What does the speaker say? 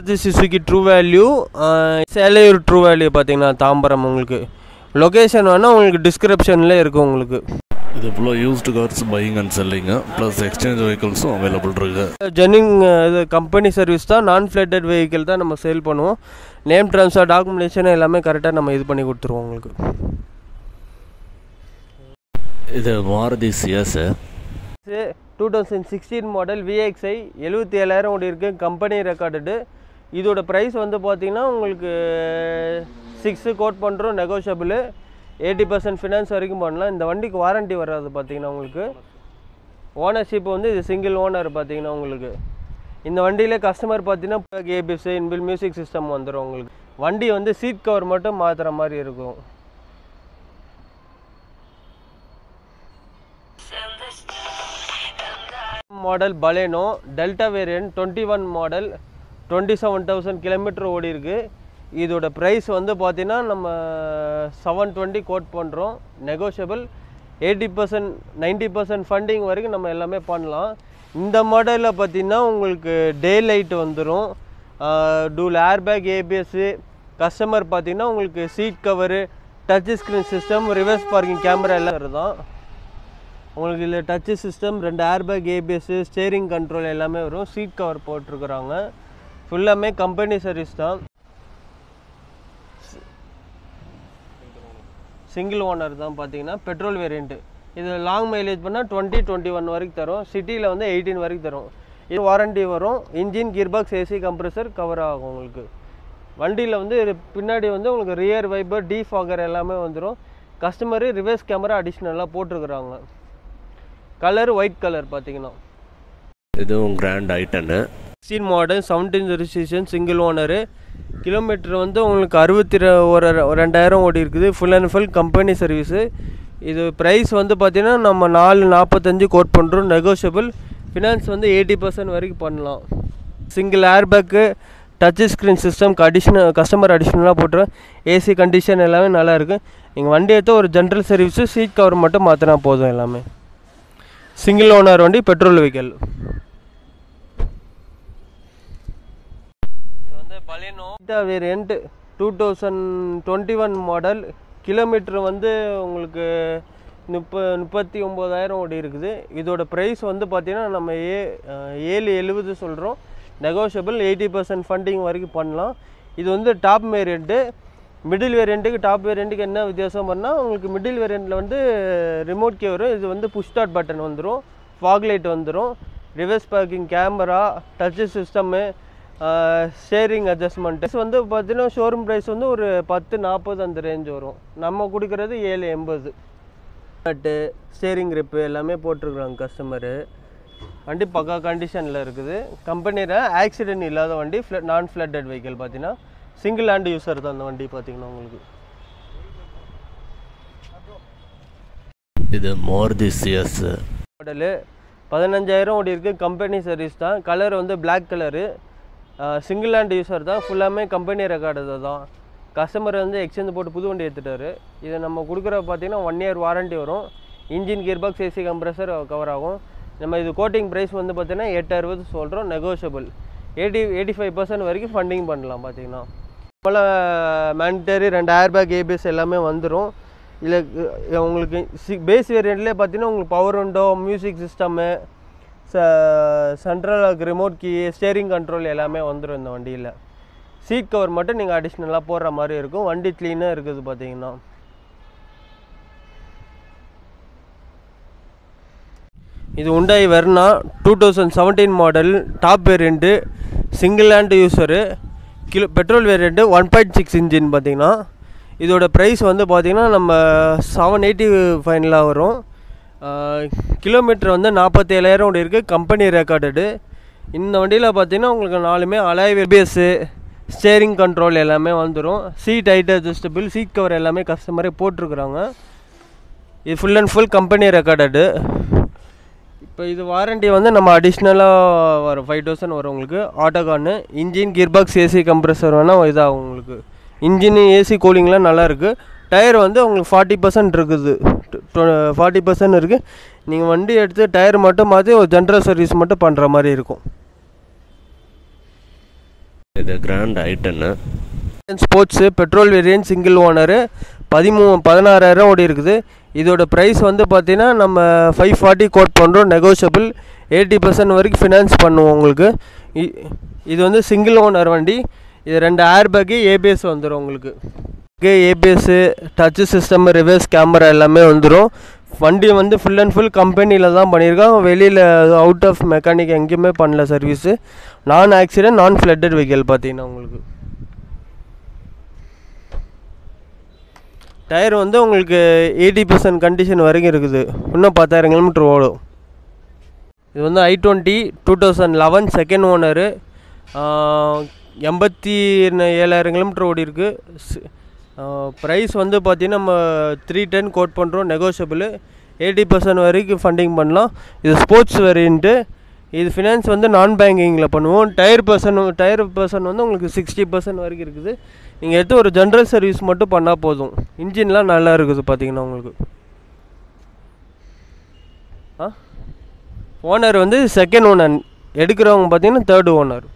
Maruti Suzuki True Value Selaiyur True Value பார்த்தீங்கன்னா தாம்பரம் உங்களுக்கு location வேணால் உங்களுக்கு டிஸ்கிரிப்ஷனில் இருக்கும் உங்களுக்கு இது ஃபுல்லாக used cars buying and selling plus exchange வெஹிக்கிள்ஸும் அவைலபிள் இருக்குது ஜெனிங் இது கம்பெனி சர்வீஸ் தான் நான் ஃப்ளட்டட் வெஹிக்கிள் தான் நம்ம சேல் பண்ணுவோம் நேம் ட்ரான்ஸ்ஃபர் டாக்குமெண்டேஷன் எல்லாமே கரெக்டாக நம்ம இது பண்ணி கொடுத்துருவோம் உங்களுக்கு இது Maruti Ciaz two thousand sixteen model VXi எழுபத்தி ஏழாயிரம் ஓடி இருக்குது கம்பெனி ரெக்கார்டு இதோட ப்ரைஸ் வந்து பார்த்தீங்கன்னா உங்களுக்கு சிக்ஸு கோட் பண்ணுறோம் நெகோஷியபிள் எயிட்டி பர்சன்ட் ஃபினான்ஸ் வரைக்கும் பண்ணலாம் இந்த வண்டிக்கு வாரண்டி வராது பார்த்தீங்கன்னா உங்களுக்கு ஓனர்ஷிப் வந்து இது சிங்கிள் ஓனர் பார்த்தீங்கன்னா உங்களுக்கு இந்த வண்டியில் கஸ்டமர் பார்த்தீங்கன்னா ஏபிஎஸ் இன்பில் மியூசிக் சிஸ்டம் வந்துடும் உங்களுக்கு வண்டி வந்து சீட் கவர் மட்டும் மாற்றுற மாதிரி இருக்கும் model Baleno Delta variant twenty one model twenty seven thousand kilometre ஓடி இருக்கு இதோட ப்ரைஸ் வந்து பார்த்தீங்கன்னா நம்ம செவன் டுவெண்ட்டி கோட் பண்ணுறோம் negotiable eighty percent ninety percent funding வரைக்கும் நம்ம எல்லாமே பண்ணலாம் இந்த மாடலில் பார்த்தீங்கன்னா உங்களுக்கு டே லைட் வந்துடும் டூல் ஏர்பேக் ஏபிஎஸ்ஸு கஸ்டமர் பார்த்தீங்கன்னா உங்களுக்கு seat cover touch screen system reverse parking camera எல்லாம் தான் உங்களுக்கு இதில் டச்சு சிஸ்டம் ரெண்டு ஏர்பேக் ஏபிஎஸ்ஸு ஸ்டேரிங் கண்ட்ரோல் எல்லாமே வரும் சீட் கவர் போட்டிருக்குறாங்க ஃபுல்லாமே கம்பெனி சர்வீஸ் தான் சிங்கிள் ஓனர் தான் பார்த்தீங்கன்னா பெட்ரோல் வேரியண்ட்டு இது லாங் மைலேஜ் பண்ணால் டுவெண்ட்டி டுவெண்ட்டி ஒன் வரைக்கும் தரும் சிட்டியில் வந்து எயிட்டீன் வரைக்கும் தரும் இது வாரண்டி வரும் engine gearbox AC compressor cover ஆகும் உங்களுக்கு வண்டியில் வந்து இது பின்னாடி வந்து உங்களுக்கு ரியர் வைப்பர் டீஃபாகர் எல்லாமே வந்துடும் கஸ்டமரு ரிவர்ஸ் கேமரா அடிஷ்னலாக போட்டிருக்குறாங்க கலர் ஒயிட் கலர் பார்த்தீங்கன்னா இதுவும் Grand i ten sixteen model seventeen registration single owner kilometre வந்து உங்களுக்கு அறுபத்தி ரெ- ஒரு ரெ- ரெண்டாயிரம் ஓடி இருக்குது full and full company service இது ப்ரைஸ் வந்து பார்த்தீங்கன்னா நம்ம நாலு நாற்பத்தஞ்சு கோட் பண்ணுறோம் நெகோஷியபிள் ஃபினான்ஸ் வந்து எயிட்டி பர்சன்ட் வரைக்கும் பண்ணலாம் சிங்கிள் ஏர்பேக்கு டச் ஸ்க்ரீன் சிஸ்டம்க்கு அடிஷ்னல் கஸ்டமர் அடிஷ்னலாக போட்டுருவேன் ஏசி கண்டிஷன் எல்லாமே நல்லா இருக்குது நீங்கள் வண்டி எடுத்து ஒரு ஜென்ரல் சர்வீஸு சீட் கவர் மட்டும் மாற்றினா போதும் எல்லாமே சிங்கிள் ஓனர் வண்டி பெட்ரோல் வெஹிக்கல் இது வந்து Baleno variant two thousand twenty one model kilometre வந்து உங்களுக்கு முப்ப முப்பத்தி ஒம்போதாயிரம் ஓடி இருக்குது இதோட ப்ரைஸ் வந்து பார்த்தீங்கன்னா நம்ம ஏ அஹ், ஏழு எழுபது சொல்கிறோம் நெகோஷியபிள் எயிட்டி பர்சன்ட் ஃபண்டிங் வரைக்கும் பண்ணலாம் இது வந்து டாப் வேரியண்ட்டு மிடில் வேரியண்ட்டுக்கு டாப் வேரியண்ட்டுக்கு என்ன வித்தியாசம் பண்ணால் உங்களுக்கு மிடில் வேரியண்ட்டில் வந்து ரிமோட் கே வரும் இது வந்து புஷ் ஸ்டார்ட் பட்டன் வந்துடும் ஃபாக் லைட் வந்துடும் reverse parking camera touch system steering adjustment வந்து பார்த்தீங்கன்னா ஷோரூம் ப்ரைஸ் வந்து ஒரு பத்து நாற்பது அந்த ரேஞ்ச் வரும் நம்ம கொடுக்குறது ஏழு எண்பது பட்டு ஸ்டேரிங் grip எல்லாமே போட்டிருக்குறாங்க கஸ்டமரு வண்டி பக்கா கண்டிஷனில் இருக்குது கம்பெனியில் ஆக்சிடென்ட் இல்லாத வண்டி ஃப்ள நான் ஃப்ளட்டட் வெஹிக்கிள் பார்த்தீங்கன்னா சிங்கிள் ஹேண்ட் யூஸர் தான் அந்த வண்டி பார்த்தீங்கன்னா உங்களுக்கு இது மாருதி சிஎஸ் மாடலு பதினஞ்சாயிரம் ஓடி இருக்குது கம்பெனி சர்வீஸ் தான் கலர் வந்து Black colour single hand user தான் ஃபுல்லாமே கம்பெனி ரெக்கார்டு தான் கஸ்டமர் வந்து எக்ஸ்சேஞ்ச் போட்டு புது வண்டி எடுத்துட்டாரு இதை நம்ம கொடுக்குற பார்த்தீங்கன்னா ஒன் இயர் வாரண்டி வரும் engine gearbox AC compressor cover ஆகும் நம்ம இது கோட்டிங் ப்ரைஸ் வந்து பார்த்தீங்கன்னா எட்டு அறுபது சொல்கிறோம் negotiable eighty eighty five percent வரைக்கும் ஃபண்டிங் பண்ணலாம் பார்த்தீங்கன்னா போல் மேண்டரி ரெண்டு ஏர்பேக் ஏபிஎஸ் எல்லாமே வந்துடும் இதில் உங்களுக்கு சி பேஸ் வேரியண்ட்லேயே பார்த்தீங்கன்னா உங்களுக்கு பவர் விண்டோ மியூசிக் சிஸ்டம்மு ச central remote key steering control எல்லாமே வந்துடும் இந்த வண்டியில் சீட் கவர் மட்டும் நீங்கள் அடிஷ்னலாக போடுற மாதிரி இருக்கும் வண்டி க்ளீனாக இருக்குது பார்த்தீங்கன்னா இது Hyundai Verna two thousand seventeen model top variant single hand user kilo petrol variant one point six engine பார்த்தீங்கன்னா இதோட ப்ரைஸ் வந்து பார்த்தீங்கன்னா நம்ம செவன் எயிட்டி ஃபைனலாக வரும் கிலோமீட்டர் வந்து நாற்பத்தேழாயிரம் ஓடி இருக்குது கம்பெனி ரெக்கார்டடு இந்த வண்டியில் பார்த்தீங்கன்னா உங்களுக்கு நாலுமே அலாய் வெபிஎஸ்ஸு ஸ்டேரிங் கண்ட்ரோல் எல்லாமே வந்துடும் seat height adjustable seat cover எல்லாமே கஸ்டமரே போட்டிருக்குறாங்க இது full and full company recorded இப்போ இது வாரண்டி வந்து நம்ம அடிஷ்னலாக வரும் ஃபைவ் தௌசண்ட் வரும் உங்களுக்கு ஆட்டோகான்னு இன்ஜின் கியர்பாக்ஸ் ஏசி கம்ப்ரஸர் வேணால் இதாகும் உங்களுக்கு இன்ஜின் ஏசி கூலிங்லாம் நல்லா இருக்குது டயர் வந்து உங்களுக்கு ஃபார்ட்டி பர்சன்ட் இருக்குது ஃபார்ட்டி பர்சன்ட் இருக்குது நீங்கள் வண்டி எடுத்து டயர் மட்டும் மாற்றி ஒரு ஜென்ரல் சர்வீஸ் மட்டும் பண்ணுற மாதிரி இருக்கும் இது Grand i ten Sports petrol variant single owner பதிமூ பதினாறாயிரம் ஓடி இருக்குது இதோட ப்ரைஸ் வந்து பார்த்தீங்கன்னா நம்ம ஃபைவ் ஃபார்ட்டி கோட் பண்ணுறோம் நெகோஷியபிள் எயிட்டி பர்சன்ட் வரைக்கும் ஃபினான்ஸ் பண்ணுவோம் உங்களுக்கு இ- இது வந்து சிங்கிள் ஓனர் வண்டி இது ரெண்டு ஏர் பேக்கு ஏபிஎஸ் வந்துடும் உங்களுக்கு ABS touch system reverse camera எல்லாமே வந்துடும் வண்டி வந்து ஃபுல் அண்ட் ஃபுல் கம்பெனியில் தான் பண்ணியிருக்கோம் வெளியில் அவுட் ஆஃப் மெக்கானிக் எங்கேயுமே பண்ணல சர்வீஸு நான் ஆக்சிடென்ட் நான் ஃப்ளட்டட் வெஹிக்கல் பார்த்தீங்கன்னா உங்களுக்கு டயர் வந்து உங்களுக்கு எயிட்டி பர்சன்ட் கண்டிஷன் வரைக்கும் இருக்குது இன்னும் பத்தாயிரம் கிலோமீட்டர் ஓடும் இது வந்து i twenty two thousand eleven second owner எண்பத்தி ந- ஏழாயிரம் கிலோமீட்டர் ஓடி இருக்கு ப்ரைஸ் வந்து பார்த்தீங்கன்னா நம்ம த்ரீ டென் கோட் பண்ணுறோம் நெகோஷியபிள் எயிட்டி பர்சன்ட் வரைக்கும் ஃபண்டிங் பண்ணலாம் இது ஸ்போர்ட்ஸ் வேரியண்ட்டு இது ஃபினான்ஸ் வந்து நான் பேங்கிங்கில் பண்ணுவோம் டயர் பர்சன் டயர் பர்சன் வந்து உங்களுக்கு சிக்ஸ்டி பர்சன்ட் வரைக்கும் இருக்குது நீங்கள் எடுத்து ஒரு ஜென்ரல் சர்வீஸ் மட்டும் பண்ணால் போதும் இன்ஜின்லாம் நல்லா இருக்குது பார்த்தீங்கன்னா உங்களுக்கு ஆ ஓனர் வந்து செகண்ட் ஓனர் எடுக்கிறவங்க பார்த்தீங்கன்னா தேர்டு ஓனர்